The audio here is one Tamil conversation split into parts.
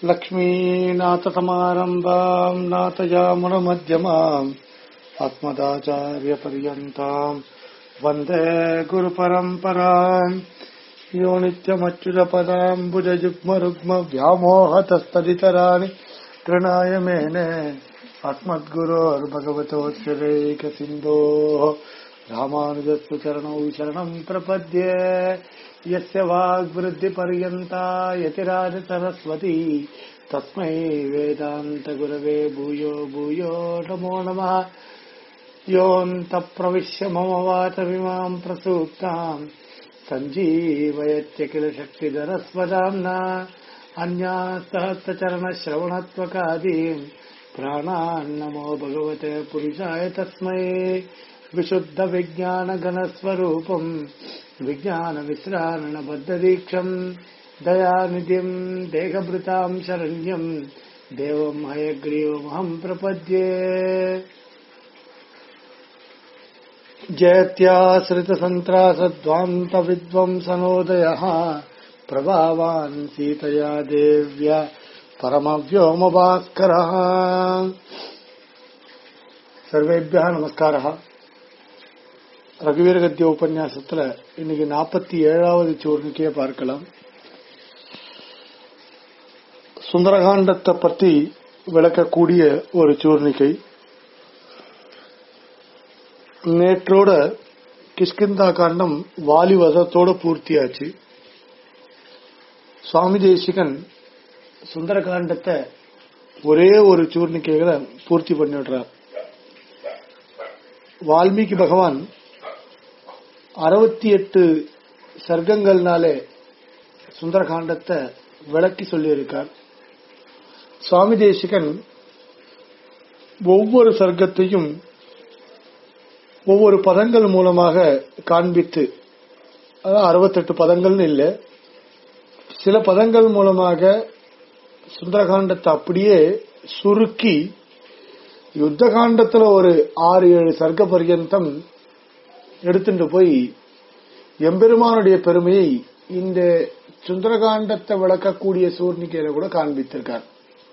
लक्ष्मीनाथसमारम्भाम् नाथयामुनमध्यमाम् अस्मदाचार्यपर्यन्ताम् वन्दे गुरुपरम्पराम् यो नित्यमच्युतपदाम्बुजयुग्मरुग्मव्यामोहतस्तदितराणि तृणाय मेने अस्मद्गुरोर्भगवतोच्चरेकसिन्धोः रामानुजस्य चरणौ शरणम् प्रपद्ये यस्य वाग्वृद्धिपर्यन्ता यतिराज सरस्वती तस्मै वेदान्तगुरवे भूयो भूयो नमो नमः योऽन्तप्रविश्य मम वाचमिमाम् प्रसूक्ताम् सञ्जीवयत्य किल शक्तिधरस्वदाम्ना अन्यास्तहस्तचरणश्रवणत्वकादीन् प्राणान्नमो भगवते पुरुषाय तस्मै विशुद्धविज्ञानगणस्वरूपम् विज्ञानविश्रारणबद्धदीक्षम् दयानिधिम् देहभृताम् शरण्यम् देवम् हयग्रीवमहम् प्रपद्ये जयत्याश्रितसन्त्रासध्वान्तविद्वंसनोदयः प्रभावान् सीतया देव्य परमव्योमभास्करः சர்வேபியா நமஸ்காரா ரகுவீர கத்திய உபன்யாசத்துல இன்னைக்கு நாற்பத்தி ஏழாவது சூர்ணிக்கைய பார்க்கலாம் சுந்தரகாண்டத்தை பத்தி விளக்கக்கூடிய ஒரு சூர்ணிக்கை நேற்றோட கிஷ்கிந்தா காண்டம் வாலி வதத்தோட பூர்த்தியாச்சு சுவாமி தேசிகன் சுந்தரகாண்டத்தை ஒரே ஒரு சூர்ணிக்கைகளை பூர்த்தி பண்ணிடுறார் வால்மீகி பகவான் அறுபத்தி எட்டு சர்க்கங்கள்னாலே சுந்தரகாண்டத்தை விளக்கி சொல்லியிருக்கார் சுவாமி தேசிகன் ஒவ்வொரு சர்க்கத்தையும் ஒவ்வொரு பதங்கள் மூலமாக காண்பித்து அதாவது அறுபத்தெட்டு பதங்கள்னு இல்லை சில பதங்கள் மூலமாக சுந்தரகாண்டத்தை அப்படியே சுருக்கி யுத்த காண்டத்துல ஒரு ஆறு ஏழு சர்க்க பர்யந்தம் எடுத்துட்டு போய் எம்பெருமானுடைய பெருமையை இந்த சுந்தரகாண்டத்தை விளக்கக்கூடிய சூர்ணிக்கையில கூட காண்பித்திருக்கார்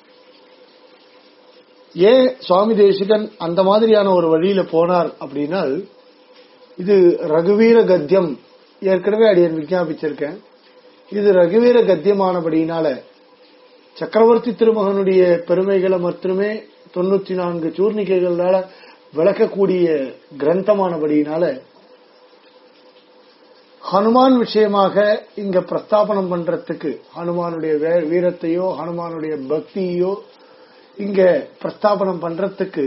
ஏன் சுவாமி தேசிகன் அந்த மாதிரியான ஒரு வழியில போனார் அப்படின்னால் இது ரகுவீர கத்தியம் ஏற்கனவே அடியன் விஞ்ஞாபிச்சிருக்கேன் இது ரகுவீர கத்தியமானபடியினால சக்கரவர்த்தி திருமகனுடைய பெருமைகளை மட்டுமே தொண்ணூத்தி நான்கு சூர்ணிகைகளால விளக்கக்கூடிய கிரந்தமானபடியினால ஹனுமான் விஷயமாக இங்க பிரஸ்தாபனம் பண்றதுக்கு ஹனுமானுடைய வீரத்தையோ ஹனுமானுடைய பக்தியோ இங்க பிரஸ்தாபனம் பண்றதுக்கு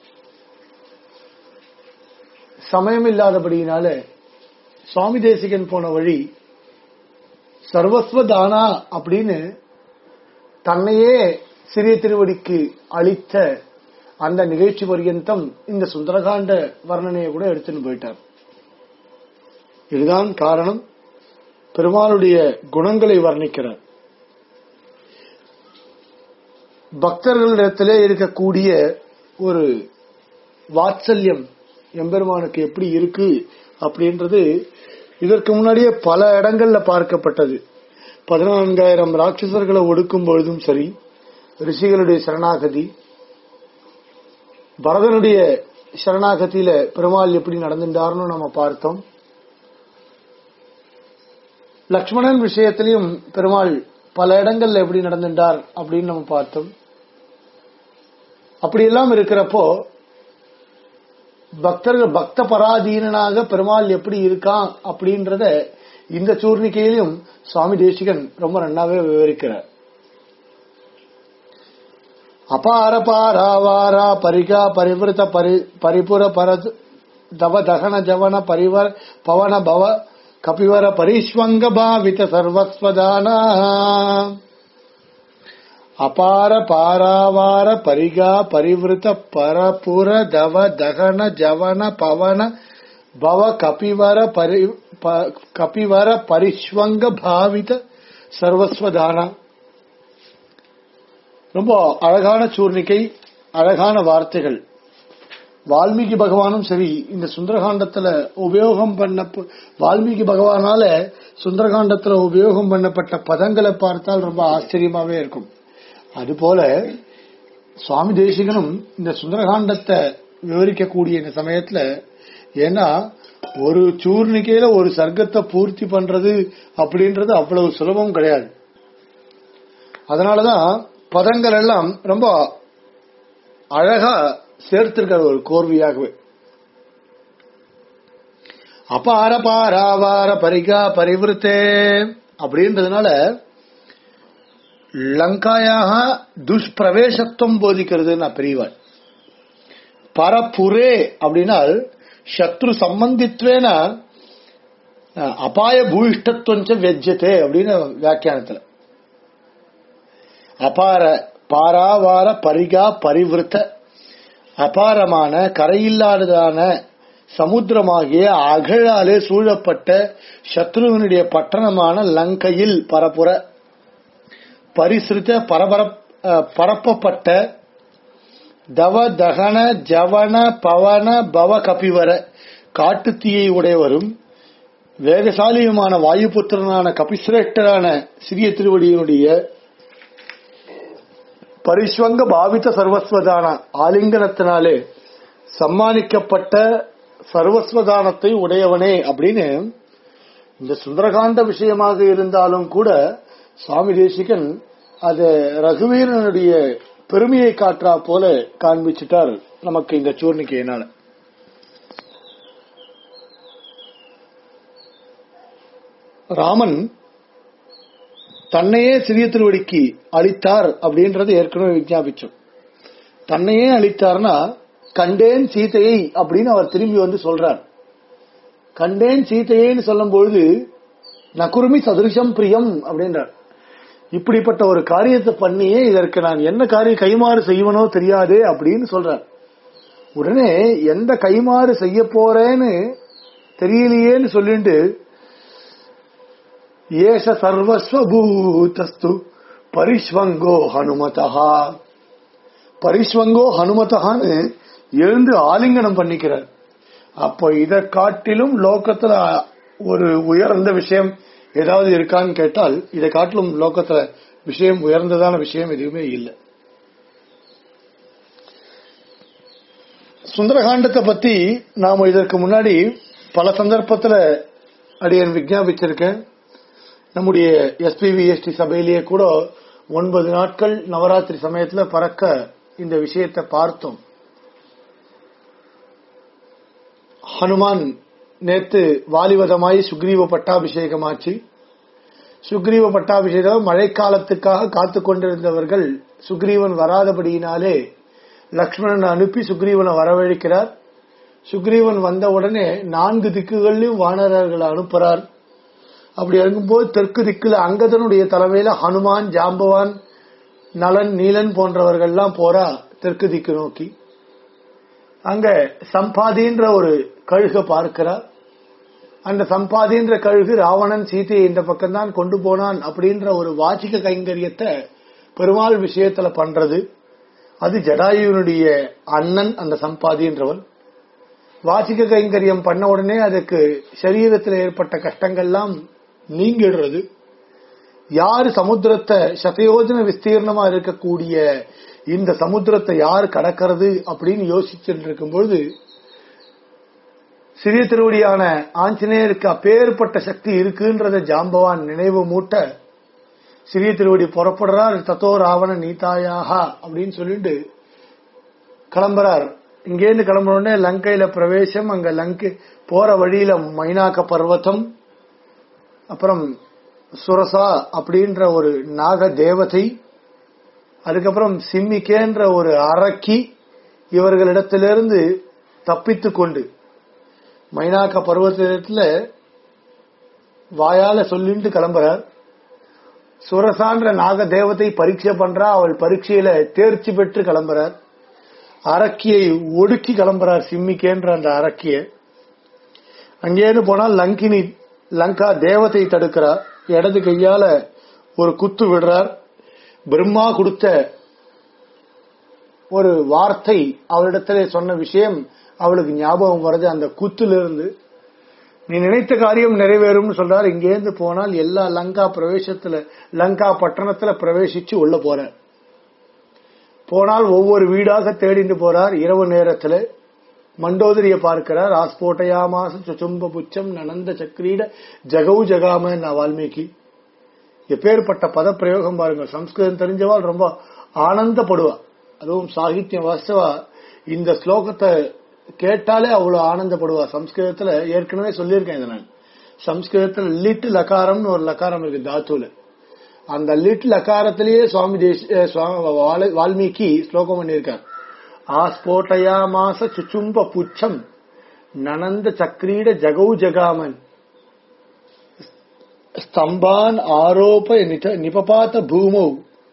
சமயம் இல்லாதபடியினால சுவாமி தேசிகன் போன வழி சர்வஸ்வ தானா அப்படின்னு தன்னையே சிறிய திருவடிக்கு அளித்த அந்த நிகழ்ச்சி பர்யந்தம் இந்த சுந்தரகாண்ட வர்ணனையை கூட எடுத்துன்னு போயிட்டார் இதுதான் காரணம் பெருமாளுடைய குணங்களை வர்ணிக்கிறார் பக்தர்களிடத்திலே இருக்கக்கூடிய ஒரு வாத்சல்யம் எம்பெருமானுக்கு எப்படி இருக்கு அப்படின்றது இதற்கு முன்னாடியே பல இடங்கள்ல பார்க்கப்பட்டது பதினான்காயிரம் ராட்சசர்களை ஒடுக்கும் பொழுதும் சரி ரிஷிகளுடைய சரணாகதி பரதனுடைய சரணாகதியில பெருமாள் எப்படி நடந்துட்டார்னு நம்ம பார்த்தோம் லக்ஷ்மணன் விஷயத்திலையும் பெருமாள் பல இடங்கள்ல எப்படி நடந்துட்டார் அப்படின்னு நம்ம பார்த்தோம் அப்படியெல்லாம் இருக்கிறப்போ பக்தர்கள் பக்த பராதீனனாக பெருமாள் எப்படி இருக்கான் அப்படின்றத இந்த சூர்ணிக்கையிலும் சுவாமி தேசிகன் ரொம்ப நன்னாவே விவரிக்கிறார் அபார பாராவாரா பரிகா பரிவிருத்த பரிபுர பரத் தவ தகன ஜவன பரிவர் பவன பவ கபிவர பரிஸ்வங்க பாவித சர்வஸ்வதானா அபார பாராவார பரிகா பரிவிருத்த பரபுர தவ தகன ஜவன பவன பவ கபிவர பரி கபிவர பரிஸ்வங்க பாவித சர்வஸ்வதானா ரொம்ப அழகான சூர்ணிக்கை அழகான வார்த்தைகள் வால்மீகி பகவானும் சரி இந்த சுந்தரகாண்டத்துல உபயோகம் பண்ண வால்மீகி பகவானால சுந்தரகாண்டத்துல உபயோகம் பண்ணப்பட்ட பதங்களை பார்த்தால் ரொம்ப ஆச்சரியமாவே இருக்கும் அதுபோல சுவாமி தேசிகனும் இந்த சுந்தரகாண்டத்தை விவரிக்கக்கூடிய இந்த சமயத்துல ஏன்னா ஒரு சூர்ணிக்கையில ஒரு சர்க்கத்தை பூர்த்தி பண்றது அப்படின்றது அவ்வளவு சுலபம் கிடையாது அதனாலதான் பதங்கள் எல்லாம் ரொம்ப அழகா சேர்த்திருக்கிற ஒரு கோர்வையாகவே அபார பாராவார பரிகா பரிவிருத்தே அப்படின்றதுனால லங்காயாக துஷ்பிரவேசத்துவம் போதிக்கிறதுன்னு பெரியவாள் பரப்புரே அப்படின்னால் சத்ரு சம்பந்தித்வேன அஹ், அபாய பூயிஷ்டத்துவம் வெஜ்யத்தே அப்படின்னு வியாக்கியானத்துல அபார பாராவார பரிகா பரிவிருத்த அபாரமான கரையில்லாததான சமுத்திரமாகிய அகழாலே சூழப்பட்ட சத்ருவனுடைய பட்டணமான லங்கையில் பரப்புற பரிசிருத்த பரபர அஹ், பரப்பப்பட்ட தவ தகன ஜவன பவன பவ கபிவர காட்டுத்தீயை உடையவரும் வேகசாலியுமான வாயுபுத்திரனான கபிசிரேஷ்டரான சிறிய திருவடியினுடைய பரிஸ்வங்க பாவித்த சர்வஸ்வதான ஆலிங்கனத்தினாலே சம்மானிக்கப்பட்ட சர்வஸ்வதானத்தை உடையவனே அப்படின்னு இந்த சுந்தரகாண்ட விஷயமாக இருந்தாலும் கூட சுவாமி தேசிகன் அது ரகுவீரனுடைய பெருமையை காற்றா போல காண்பிச்சிட்டார் நமக்கு இந்த சூர்ணிக்கையினால ராமன் தன்னையே சிறிய திருவடிக்கு அளித்தார் அப்படின்றது ஏற்கனவே விஞ்ஞாபிச்சோம் தன்னையே அளித்தார்னா கண்டேன் சீதையை அப்படின்னு அவர் திரும்பி வந்து சொல்றார் கண்டேன் சீதையேன்னு சொல்லும் பொழுது நகுருமி சதுருஷம் பிரியம் அப்படின்றார் இப்படிப்பட்ட ஒரு காரியத்தை பண்ணியே இதற்கு நான் என்ன காரியம் கைமாறு செய்வனோ தெரியாதே அப்படின்னு சொல்றார் உடனே எந்த கைமாறு செய்ய போறேன்னு தெரியலையேன்னு சொல்லிட்டு ஏஷ சர்வஸ்வபூதஸ்து பரிஸ்வங்கோ ஹனுமதா பரிஸ்வங்கோ ஹனுமதகான்னு எழுந்து ஆலிங்கனம் பண்ணிக்கிறார் அப்போ இதை காட்டிலும் லோகத்துல ஒரு உயர்ந்த விஷயம் ஏதாவது இருக்கான்னு கேட்டால் இதை காட்டிலும் லோகத்துல விஷயம் உயர்ந்ததான விஷயம் எதுவுமே இல்லை சுந்தரகாண்டத்தை பத்தி நாம இதற்கு முன்னாடி பல சந்தர்ப்பத்துல அடியன் விஜாபிச்சிருக்கேன் நம்முடைய எஸ்பிவிஎஸ்டி சபையிலேயே கூட ஒன்பது நாட்கள் நவராத்திரி சமயத்துல பறக்க இந்த விஷயத்தை பார்த்தோம் ஹனுமான் நேத்து வாலிவதமாய் சுக்ரீவ பட்டாபிஷேகமாச்சு சுக்ரீவ பட்டாபிஷேகம் மழைக்காலத்துக்காக காத்து கொண்டிருந்தவர்கள் சுக்ரீவன் வராதபடியினாலே லக்ஷ்மணன் அனுப்பி சுக்ரீவனை வரவழைக்கிறார் சுக்ரீவன் வந்த உடனே நான்கு திக்குகளிலும் வானரர்களை அனுப்புறார் அப்படி இருக்கும்போது தெற்கு திக்குல அங்கதனுடைய தலைமையில ஹனுமான் ஜாம்பவான் நலன் நீலன் போன்றவர்கள்லாம் போறா தெற்கு திக்கு நோக்கி அங்க சம்பாதின்ற ஒரு கழுக பார்க்கிறார் அந்த சம்பாதின்ற கழுகு ராவணன் சீதையை இந்த பக்கம்தான் கொண்டு போனான் அப்படின்ற ஒரு வாச்சிக கைங்கரியத்தை பெருமாள் விஷயத்துல பண்றது அது ஜடாயுனுடைய அண்ணன் அந்த சம்பாதின்றவன் வாச்சிக கைங்கரியம் பண்ண உடனே அதுக்கு சரீரத்தில் ஏற்பட்ட கஷ்டங்கள்லாம் நீங்கிடுறது யாரு சமுத்திரத்தை சதயோஜன விஸ்தீர்ணமா இருக்கக்கூடிய இந்த சமுத்திரத்தை யார் கடக்கிறது அப்படின்னு யோசிச்சுட்டு இருக்கும்பொழுது சிறிய திருவடியான ஆஞ்சநேயருக்கு அப்பேற்பட்ட சக்தி இருக்குன்றத ஜாம்பவான் நினைவு மூட்ட சிறிய திருவடி புறப்படுறார் தத்தோ ராவண நீதாயாகா அப்படின்னு சொல்லிட்டு கிளம்புறார் இங்கேருந்து கிளம்புன உடனே லங்கையில பிரவேசம் அங்க லங்கை போற வழியில மைனாக்க பர்வதம் அப்புறம் சுரசா அப்படின்ற ஒரு நாக தேவதை அதுக்கப்புறம் சிம்மிக்கேன்ற ஒரு அரக்கி இவர்களிடத்திலிருந்து தப்பித்து கொண்டு மைனாக்க பருவத்தில வாயால சொல்லிட்டு கிளம்புறார் சுரசான்ற நாக தேவதை பரீட்சை பண்றா அவள் பரீட்சையில தேர்ச்சி பெற்று கிளம்புறார் அரக்கியை ஒடுக்கி கிளம்புறார் சிம்மிக்கேன்ற அந்த அரக்கிய அங்கேருந்து போனால் லங்கினி லங்கா தேவதை தடுக்கிறார் இடது கையால ஒரு குத்து விடுறார் பிரம்மா கொடுத்த ஒரு வார்த்தை அவளிடத்திலே சொன்ன விஷயம் அவளுக்கு ஞாபகம் வருது அந்த குத்திலிருந்து நீ நினைத்த காரியம் நிறைவேறும்னு சொல்றார் இங்கேருந்து போனால் எல்லா லங்கா பிரவேசத்துல லங்கா பட்டணத்துல பிரவேசிச்சு உள்ள போற போனால் ஒவ்வொரு வீடாக தேடிட்டு போறார் இரவு நேரத்துல மண்டோதரிய பார்க்கிறார் ஆஸ்போட்டயாமாச சுச்சும்ப புச்சம் நனந்த சக்ரீட ஜகவு ஜகாம வால்மீகி எப்பேற்பட்ட பத பிரயோகம் பாருங்க சம்ஸ்கிருதம் தெரிஞ்சவாள் ரொம்ப ஆனந்தப்படுவா அதுவும் சாகித்யம் வாஸ்தவா இந்த ஸ்லோகத்தை கேட்டாலே அவ்வளவு ஆனந்தப்படுவா சம்ஸ்கிருதத்துல ஏற்கனவே சொல்லியிருக்கேன் இதை நான் சம்ஸ்கிருதத்துல லிட் லகாரம்னு ஒரு லகாரம் இருக்கு தாத்துல அந்த லிட் லகாரத்திலேயே சுவாமி தேஷ் அஹ் சுவா- வால- வால்மீகி ஸ்லோகம் பண்ணியிருக்கார் ஆஸ்போட்டயா மாச சுச்சும்ப புச்சம் நனந்த சக்ரீட ஜகௌ ஜகாமன் ஸ்தம்பான் ஆரோப நித- நிபபாத பூமௌ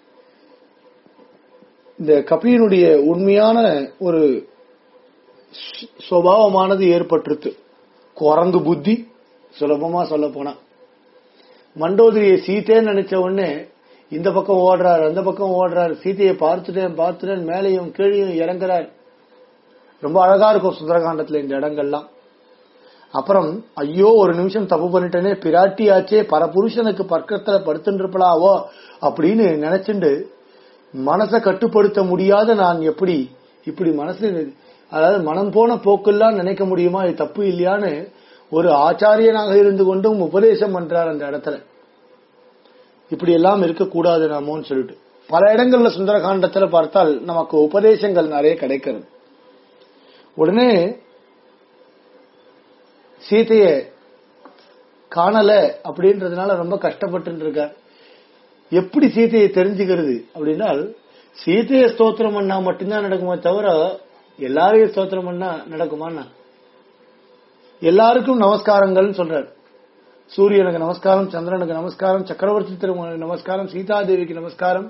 இந்த கபியினுடைய உண்மையான ஒரு சு- சுபாவமானது ஏற்பட்டிருக்கு குரங்கு புத்தி சுலபமா சொல்ல போனா மண்டோதரியை சீத்தேன்னு நினைச்ச உடனே இந்த பக்கம் ஓடுறார் அந்த பக்கம் ஓடுறார் சீதையை பார்த்துட்டேன் பார்த்துட்டேன் மேலையும் கீழையும் இறங்குறார் ரொம்ப அழகா இருக்கும் சுந்தரகாண்டத்துல இந்த இடங்கள்லாம் அப்புறம் ஐயோ ஒரு நிமிஷம் தப்பு பண்ணிட்டேனே பிராட்டி ஆச்சே பரபுருஷனுக்கு பக்கத்துல படுத்துட்டு இருப்பலாவோ அப்படின்னு நினைச்சுண்டு மனசை கட்டுப்படுத்த முடியாத நான் எப்படி இப்படி மனசு அதாவது மனம் போன போக்கெல்லாம் நினைக்க முடியுமா இது தப்பு இல்லையான்னு ஒரு ஆச்சாரியனாக இருந்து கொண்டும் உபதேசம் பண்றார் அந்த இடத்துல இப்படி எல்லாம் இருக்கக்கூடாது நாமோன்னு சொல்லிட்டு பல இடங்கள்ல சுந்தரகாண்டத்துல பார்த்தால் நமக்கு உபதேசங்கள் நிறைய கிடைக்கிறது உடனே சீதைய காணல அப்படின்றதுனால ரொம்ப கஷ்டப்பட்டு இருக்கார் எப்படி சீதையை தெரிஞ்சுக்கிறது அப்படின்னா சீதையை ஸ்தோத்திரம் பண்ணா மட்டும்தான் நடக்குமே தவிர எல்லாரையும் ஸ்தோத்திரம் பண்ணா நடக்குமான்னா எல்லாருக்கும் நமஸ்காரங்கள்னு சொல்றார் சூரியனுக்கு நமஸ்காரம் சந்திரனுக்கு நமஸ்காரம் சக்கரவர்த்தி திருமணனுக்கு நமஸ்காரம் சீதாதேவிக்கு நமஸ்காரம்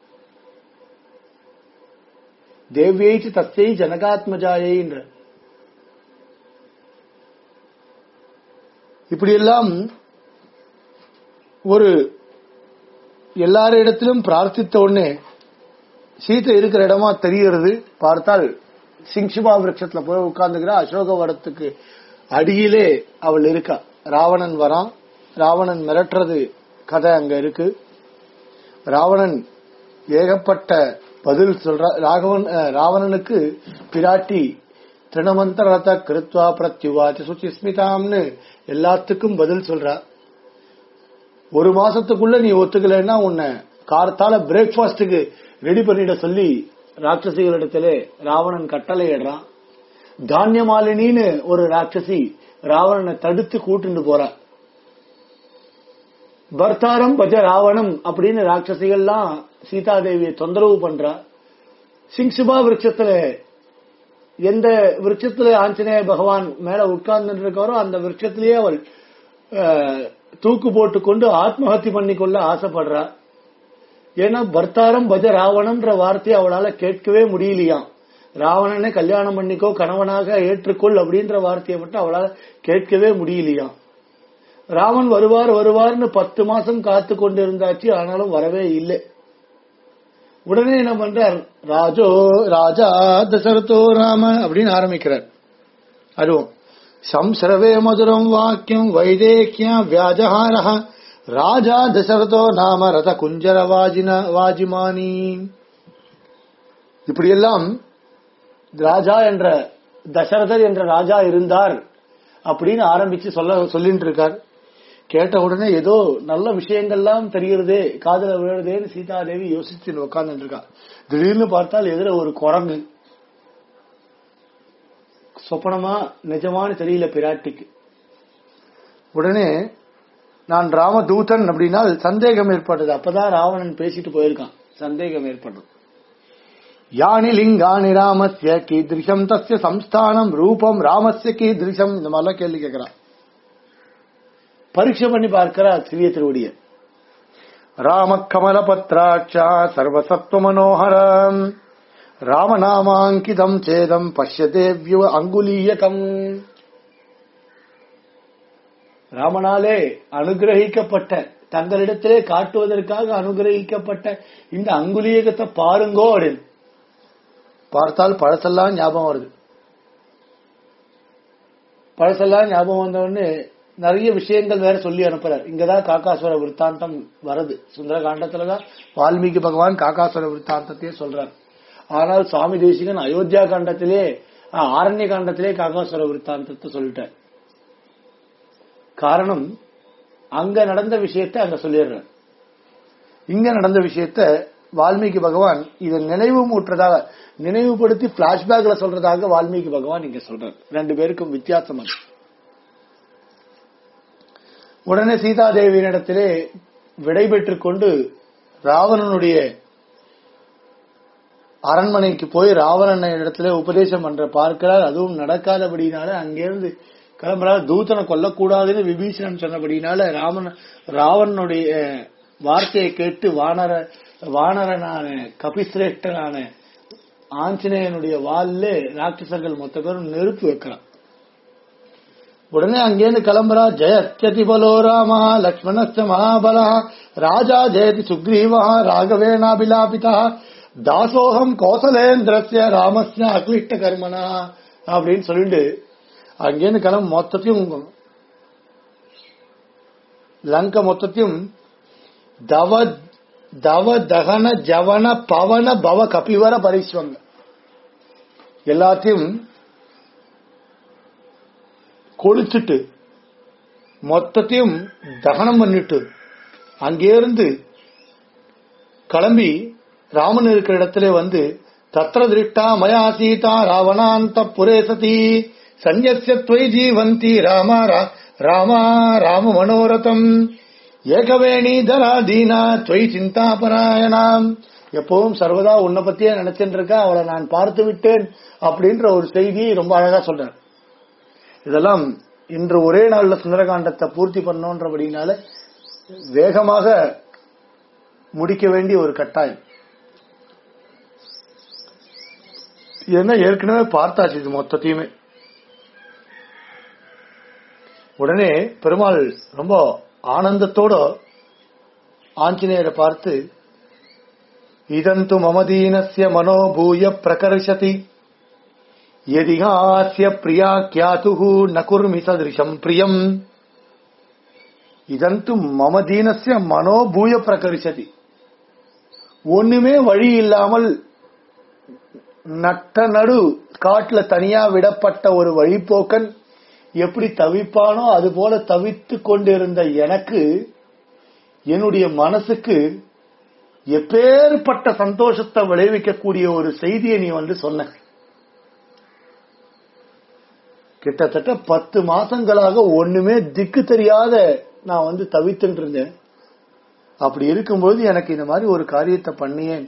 தேவியை தத்தை ஜனகாத்மஜாயைன்ற இப்படியெல்லாம் ஒரு எல்லாரிடத்திலும் பிரார்த்தித்த உடனே சீதை இருக்கிற இடமா தெரிகிறது பார்த்தால் சிங்ஷிபா விரட்சத்துல போய் உட்கார்ந்துக்கிறா அசோக வடத்துக்கு அடியிலே அவள் இருக்கா ராவணன் வரான் ராவணன் மிரட்டுறது கதை அங்க இருக்கு ராவணன் ஏகப்பட்ட பதில் சொல்ற ராகவன் அஹ், ராவணனுக்கு பிராட்டி திருணமந்திர ரத கிருத்வா பிரத்யுவாச்ச சுச்சிஸ்மிதாம்னு எல்லாத்துக்கும் பதில் சொல்றா ஒரு மாசத்துக்குள்ள நீ ஒத்துக்கலைன்னா உன்னை கார்த்தால பிரேக்ஃபாஸ்டுக்கு ரெடி பண்ணிட சொல்லி ராட்சசிகளிடத்திலே ராவணன் கட்டளையிடுறான் தானியமாலினின்னு ஒரு ராட்சசி ராவணனை தடுத்து கூட்டிட்டு போறா பர்த்தாரம் பஜ ராவணம் அப்படின்னு ராட்சசிகள்லாம் சீதாதேவியை தொந்தரவு பண்றா சிங்சுபா விருட்சத்துல எந்த விருட்சத்துல ஆஞ்சநேய பகவான் மேல உட்கார்ந்து இருக்காரோ அந்த விருட்சத்திலேயே அவள் அஹ், தூக்கு போட்டு கொண்டு ஆத்மஹத்தி பண்ணிக்கொள்ள ஆசைப்படுறா ஏன்னா பர்த்தாரம் பஜ ராவணம்ன்ற வார்த்தையை அவளால கேட்கவே முடியலையாம் ராவணனை கல்யாணம் பண்ணிக்கோ கணவனாக ஏற்றுக்கொள் அப்படின்ற வார்த்தையை மட்டும் அவளால கேட்கவே முடியலையாம் ராமன் வருவார் வருவார்னு பத்து மாசம் காத்து கொண்டு இருந்தாச்சு ஆனாலும் வரவே இல்லை உடனே என்ன பண்றார் ராஜோ ராஜா தசரதோ ராம அப்படின்னு ஆரம்பிக்கிறார் அதுவும் சம்சரவே மதுரம் வாக்கியம் வைதேக்கியா வியாஜஹாரஹ ராஜா தசரதோ நாம ரத குஞ்சர வாஜின வாஜிமானி இப்படியெல்லாம் ராஜா என்ற தசரதர் என்ற ராஜா இருந்தார் அப்படின்னு ஆரம்பிச்சு சொல்ல சொல்லிட்டு இருக்கார் கேட்ட உடனே ஏதோ நல்ல விஷயங்கள்லாம் தெரிகிறதே காதல விழுறதேன்னு சீதாதேவி யோசிச்சு உட்கார்ந்துட்டு இருக்கா திடீர்னு பார்த்தால் எதிர ஒரு குரங்கு சொப்பனமா நிஜமானு தெரியல பிராட்டிக்கு உடனே நான் ராமதூதன் அப்படின்னா சந்தேகம் ஏற்பட்டது அப்பதான் ராவணன் பேசிட்டு போயிருக்கான் சந்தேகம் ஏற்பட்டது யானி லிங்கானி ராமஸ்ய கீதிருஷம் தஸ்ய சம்ஸ்தானம் ரூபம் ராமஸ்ய கீதிருஷம் இந்த மாதிரிலாம் கேள்வி கேட்கிறான் பரீட்சை பண்ணி பார்க்கிறா சிறிய திருவடிய ராம கமல பத்ராட்சா சர்வசத்வ மனோகரம் ராமநாமாங்கிதம் சேதம் பஷ்யதேவ்யு அங்குலீயகம் ராமனாலே அனுகிரகிக்கப்பட்ட தங்களிடத்திலே காட்டுவதற்காக அனுகிரகிக்கப்பட்ட இந்த அங்குலீயகத்தை பாருங்கோ அப்படின்னு பார்த்தால் பழசெல்லாம் ஞாபகம் வருது பழசெல்லாம் ஞாபகம் வந்த உடனே நிறைய விஷயங்கள் வேற சொல்லி அனுப்புறார் இங்கதான் காக்காசுர விற்த்தாந்தம் வருது சுந்தர காண்டத்துலதான் வால்மீகி பகவான் காக்காசுர விற்த்தாந்தத்தையே சொல்றார் ஆனால் சுவாமி தேசிகன் அயோத்தியா காண்டத்திலே ஆஹ், ஆரண்ய காண்டத்திலே காகாசுர விருத்தாந்தத்தை சொல்லிட்டார் காரணம் அங்க நடந்த விஷயத்தை அங்க சொல்லிடுறார் இங்க நடந்த விஷயத்த வால்மீகி பகவான் இதை நினைவு மூட்டுறதாக நினைவுபடுத்தி பிளாஷ்பேக்ல சொல்றதாக வால்மீகி பகவான் இங்க சொல்றார் ரெண்டு பேருக்கும் வித்தியாசம் அது உடனே சீதாதேவியினிடத்திலே விடை பெற்றுக் கொண்டு ராவணனுடைய அரண்மனைக்கு போய் ராவணன் இடத்துல உபதேசம் பண்ற பார்க்கிறார் அதுவும் நடக்காதபடினால அங்கிருந்து கிளம்புறார் தூதனை கொல்லக்கூடாதுன்னு விபீஷணன் சொன்னபடினால ராமன் ராவணனுடைய வார்த்தையை கேட்டு வானர வானரனான கபிசிரேஷ்டனான ஆஞ்சநேயனுடைய வால்ல ராட்சசர்கள் மொத்த பேரும் நெருப்பு வைக்கிறான் உடனே அங்கேருந்து கிளம்புறா ஜெயத்யதி பலோ ராமா லக்ஷ்மணஸ்ய மகாபலா ராஜா ஜெயதி சுக்ரீவா ராகவேணாபிலாபிதா தாசோகம் கோசலேந்திரஸ்ய ராமஸ்ய அக்லிஷ்ட கர்மனா அப்படின்னு சொல்லிட்டு அங்கேருந்து கிளம்ப மொத்தத்தையும் லங்க மொத்தத்தையும் தவ தவ தகன ஜவன பவன பவ கபிவர பரிசுவங்க எல்லாத்தையும் கொளுத்துட்டு மொத்தத்தையும் தகனம் பண்ணிட்டு அங்கேருந்து கிளம்பி ராமன் இருக்கிற இடத்துல வந்து தத்ர திருஷ்டா மயா சீதா ராவணாந்த புரே சதி சன்யஸ்ய துவை ஜீவந்தி ராமா ரா- ராமா ராம மனோரதம் ஏகவேணி தரா தீனா துவை சிந்தா பராயணாம் எப்பவும் சர்வதா உன்னை பத்தியே நினைச்சுட்டு இருக்கா அவளை நான் பார்த்து விட்டேன் அப்படின்ற ஒரு செய்தியை ரொம்ப அழகா சொல்றார் இதெல்லாம் இன்று ஒரே நாள்ல சுந்தரகாண்டத்தை பூர்த்தி பண்ணோன்றபடினால வேகமாக முடிக்க வேண்டிய ஒரு கட்டாயம் என்ன ஏற்கனவே பார்த்தாச்சு இது மொத்தத்தையுமே உடனே பெருமாள் ரொம்ப ஆனந்தத்தோட ஆஞ்சநேயரை பார்த்து இதந்து மமதீனஸ்ய மனோபூய பிரகர்ஷதி யதிகாஸ்ய பிரியா கியாதுஹு ந குர்மி சதிருஷம் பிரியம் இதந்து மமதீனஸ்ய மனோபூய பிரகர்ஷதி ஒண்ணுமே வழி இல்லாமல் நட்ட நடு காட்டுல தனியா விடப்பட்ட ஒரு வழிப்போக்கன் எப்படி தவிப்பானோ அது போல தவித்து கொண்டிருந்த எனக்கு என்னுடைய மனசுக்கு எப்பேற்பட்ட சந்தோஷத்தை விளைவிக்கக்கூடிய ஒரு செய்தியை நீ வந்து சொன்ன கிட்டத்தட்ட பத்து மாசங்களாக ஒண்ணுமே திக்கு தெரியாத நான் வந்து தவித்துட்டு இருந்தேன் அப்படி இருக்கும்போது எனக்கு இந்த மாதிரி ஒரு காரியத்தை பண்ணியேன்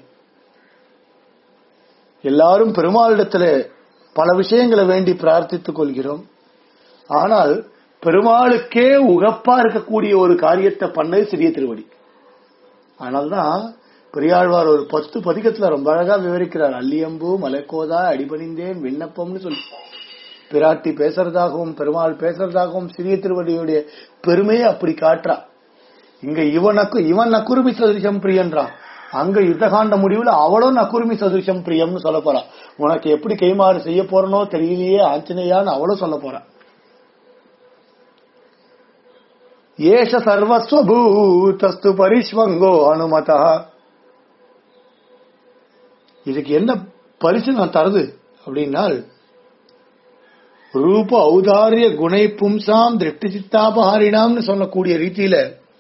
எல்லாரும் பெருமாளிடத்துல பல விஷயங்களை வேண்டி பிரார்த்தித்துக் கொள்கிறோம் ஆனால் பெருமாளுக்கே உகப்பா இருக்கக்கூடிய ஒரு காரியத்தை பண்ணது சிறிய திருவடி ஆனால்தான் பெரியாழ்வார் ஒரு பத்து பதிகத்துல ரொம்ப அழகா விவரிக்கிறார் அல்லியம்பு மலைக்கோதா அடிபணிந்தேன் விண்ணப்பம்னு சொல்லி பிராட்டி பேசுறதாகவும் பெருமாள் பேசுறதாகவும் சிறிய திருவடியுடைய பெருமையை அப்படி காட்டுறா இங்க இவனுக்கு இவன் நக்குருமி சதுரிசம் பிரியன்றான் அங்க யுத்தகாண்ட முடிவுல அவளும் நக்குருமி சதுரிசம் பிரியம்னு சொல்ல போறா உனக்கு எப்படி கைமாறு செய்ய போறனோ தெரியலையே ஆஞ்சநேயான்னு அவளும் சொல்ல போறா ஏஷ சர்வஸ்வபூதஸ்து பரிஷ்வங்கோ அனுமதா இதுக்கு என்ன பரிசு நான் தருது அப்படின்னால் ரூப ஔதாரிய குணை பும்சாம் திருஷ்டி சித்தாபஹாரினாம்னு சொல்லக்கூடிய ரீதியில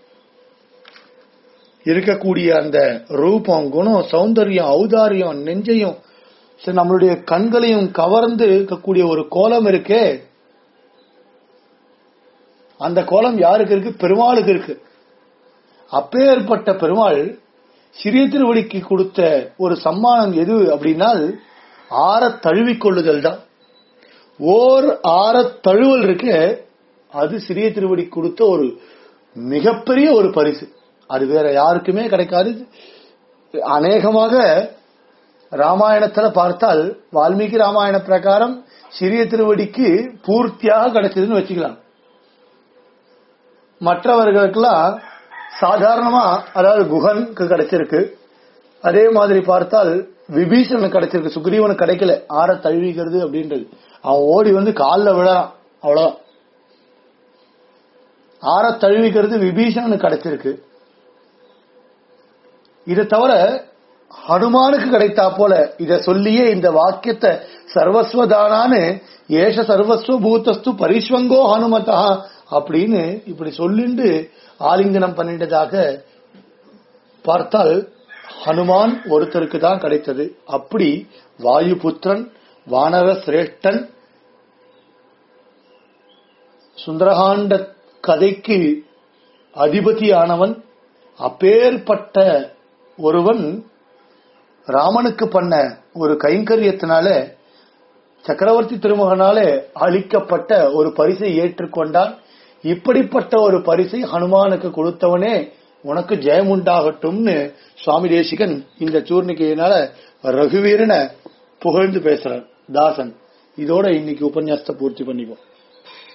இருக்கக்கூடிய அந்த ரூபம் குணம் சௌந்தரியம் ஔதாரியம் நெஞ்சையும் சரி, நம்மளுடைய கண்களையும் கவர்ந்து இருக்கக்கூடிய ஒரு கோலம் இருக்கே அந்த கோலம் யாருக்கு இருக்கு பெருமாளுக்கு இருக்கு அப்பேற்பட்ட பெருமாள் சிறிய திருவடிக்கு கொடுத்த ஒரு சம்மானம் எது அப்படின்னால் ஆற தழுவிக்கொள்ளுதல் தான் ஓர் ஆற தழுவல் இருக்கு அது சிறிய திருவடி கொடுத்த ஒரு மிகப்பெரிய ஒரு பரிசு அது வேற யாருக்குமே கிடைக்காது அநேகமாக ராமாயணத்துல பார்த்தால் வால்மீகி ராமாயண பிரகாரம் சிறிய திருவடிக்கு பூர்த்தியாக கிடைச்சதுன்னு வச்சுக்கலாம் மற்றவர்களுக்கெல்லாம் சாதாரணமா அதாவது குகனுக்கு கிடைச்சிருக்கு அதே மாதிரி பார்த்தால் விபீஷணனுக்கு கிடைச்சிருக்கு சுக்ரீவனுக்கு கிடைக்கல ஆற தழுவிக்கிறது அப்படின்றது அவன் ஓடி வந்து காலில் விழறான் அவ்வளவுதான் ஆற தழுவிக்கிறது விபீஷணனுக்கு கிடைச்சிருக்கு இதை தவிர ஹனுமானுக்கு கிடைத்தா போல இத சொல்லியே இந்த வாக்கியத்தை சர்வஸ்வதானான்னு ஏஷ சர்வஸ்வ பூதஸ்து பரிஸ்வங்கோ ஹனுமதா அப்படின்னு இப்படி சொல்லிண்டு ஆலிங்கனம் பண்ணிட்டதாக பார்த்தால் ஹனுமான் ஒருத்தருக்கு தான் கிடைத்தது அப்படி வாயுபுத்திரன் வானர சிரேஷ்டன் சுந்தரகாண்ட கதைக்கு அதிபதியானவன் அப்பேற்பட்ட ஒருவன் ராமனுக்கு பண்ண ஒரு கைங்கரியத்தினால சக்கரவர்த்தி திருமகனாலே அளிக்கப்பட்ட ஒரு பரிசை ஏற்றுக்கொண்டான் இப்படிப்பட்ட ஒரு பரிசை ஹனுமானுக்கு கொடுத்தவனே உனக்கு ஜெயம் உண்டாகட்டும்னு சுவாமி தேசிகன் இந்த சூர்ணிகையினால ரகுவீரனை புகழ்ந்து பேசுறார் தாசன் இதோட இன்னைக்கு உபன்யாசத்தை பூர்த்தி பண்ணிப்போம்